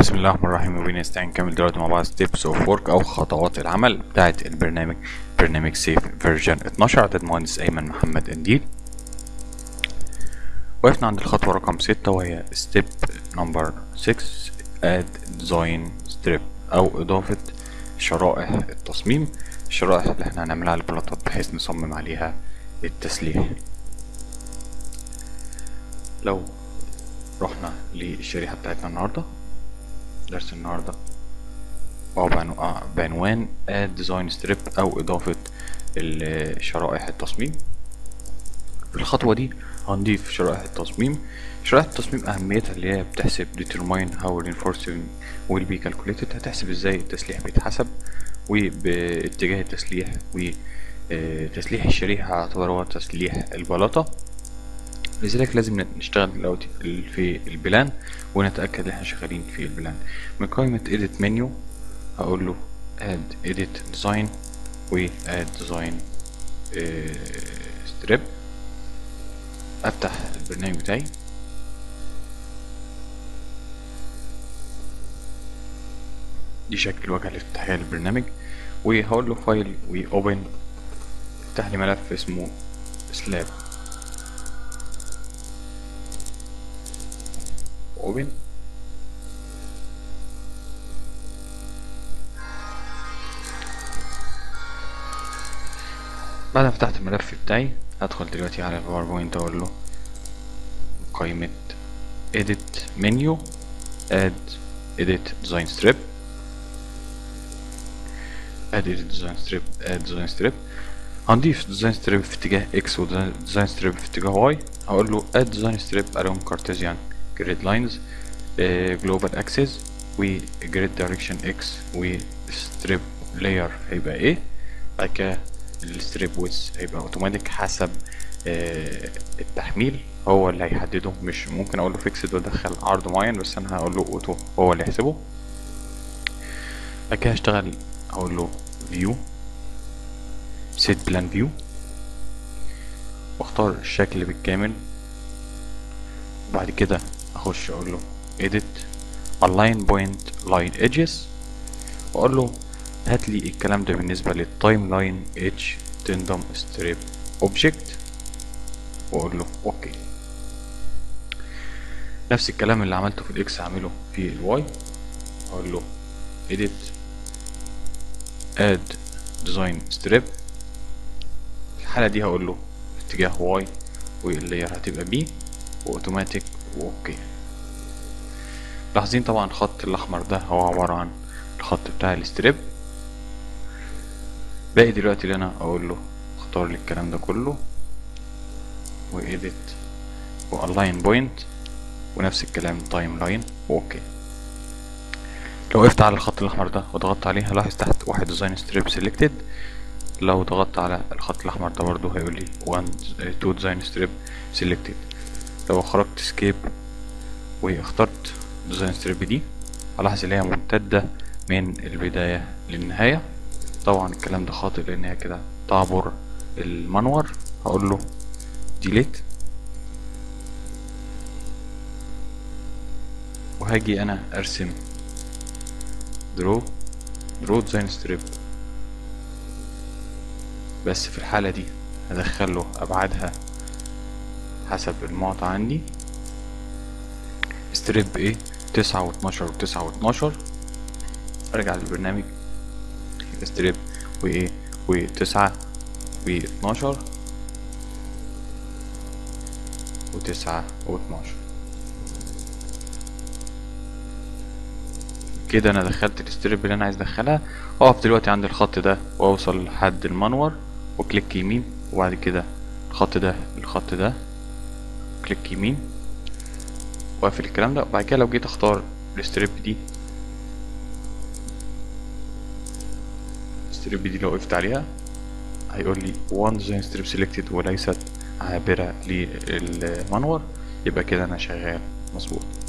بسم الله الرحمن الرحيم وبينا نستعين نكمل دلوقتي مع بعض ستيبس اوف ورك او خطوات العمل بتاعت البرنامج برنامج سيف فيرجن 12 عدد مهندس ايمن محمد انديل وقفنا عند الخطوة رقم ستة وهي ستيب نمبر 6 اد ديزاين ستريب او اضافة شرائح التصميم الشرائح اللي احنا هنعملها على البلاطات بحيث نصمم عليها التسليح لو رحنا للشريحة بتاعتنا النهاردة درس النهاردة وهو بعنو- آه، بعنوان add design strip أو إضافة ال- شرائح التصميم في الخطوة دي هنضيف شرائح التصميم شرائح التصميم أهميتها اللي هي بتحسب determine how reinforcing will be calculated هتحسب ازاي التسليح بيتحسب وباتجاه التسليح وتسليح الشريحة يعتبر هو تسليح البلاطة لذلك لازم نشتغل دلوقتي في البلان ونتأكد ان احنا شغالين في البلان من قائمة edit menu هقول له add edit design و add design آه، strip افتح البرنامج بتاعي دي شكل الواجهة الافتتاحية للبرنامج وهقول له فايل و open افتح لي ملف اسمه سلاب open بعد ما فتحت الملف بتاعي هدخل دلوقتي على الباوربوينت اقول له قائمة edit menu add edit design strip add edit design strip add design strip هنضيف design strip في اتجاه x و design strip في اتجاه y هقول له add design strip along Cartesian grid lines آه، global axis و grid direction x و strip layer هيبقى ايه بعد كده الستريب ويز هيبقى اوتوماتيك حسب آه، التحميل هو اللي هيحدده مش ممكن اقول له فيكسد وادخل عرض معين بس انا هقول له اوتو هو اللي يحسبه بعد كده هشتغل هقول له فيو سيت بلان فيو واختار الشكل بالكامل وبعد كده اخش اقول له edit align point line edges واقول له هات لي الكلام ده بالنسبه للتايم لاين اتش تندم ستريب اوبجكت واقول له اوكي نفس الكلام اللي عملته في الاكس هعمله في الواي اقول له edit add design strip في الحالة دي هقول له اتجاه واي واللاير هتبقى بي واوتوماتيك واوكي لاحظين طبعا الخط الاحمر ده هو عبارة عن الخط بتاع الستريب باقي دلوقتي اللي انا اقول له اختار لي الكلام ده كله وإيديت وألاين بوينت ونفس الكلام تايم لاين واوكي لو وقفت على الخط الاحمر ده وضغطت عليه هلاحظ تحت واحد ديزاين ستريب سيلكتد لو ضغطت على الخط الاحمر ده برضه هيقول لي 1 2 ديزاين ستريب سيلكتد لو خرجت سكيب واخترت ديزاين ستريب دي هلاحظ ان هي ممتدة من البداية للنهاية طبعا الكلام ده خاطئ لان هي كده تعبر المنور هقول له ديليت وهاجي انا ارسم درو درو ديزاين ستريب بس في الحالة دي هدخله ابعادها حسب المعطى عندي ستريب ايه تسعة واتناشر وتسعة واتناشر ارجع للبرنامج ستريب وايه وتسعة واتناشر وتسعة واتناشر كده انا دخلت الستريب اللي انا عايز ادخلها اقف دلوقتي عند الخط ده واوصل لحد المنور وكليك يمين وبعد كده الخط ده الخط ده كليك يمين واقفل الكلام ده وبعد كده لو جيت اختار الستريب دي الستريب دي لو وقفت عليها هيقول لي one design strip selected وليست عابرة للمنور يبقى كده انا شغال مظبوط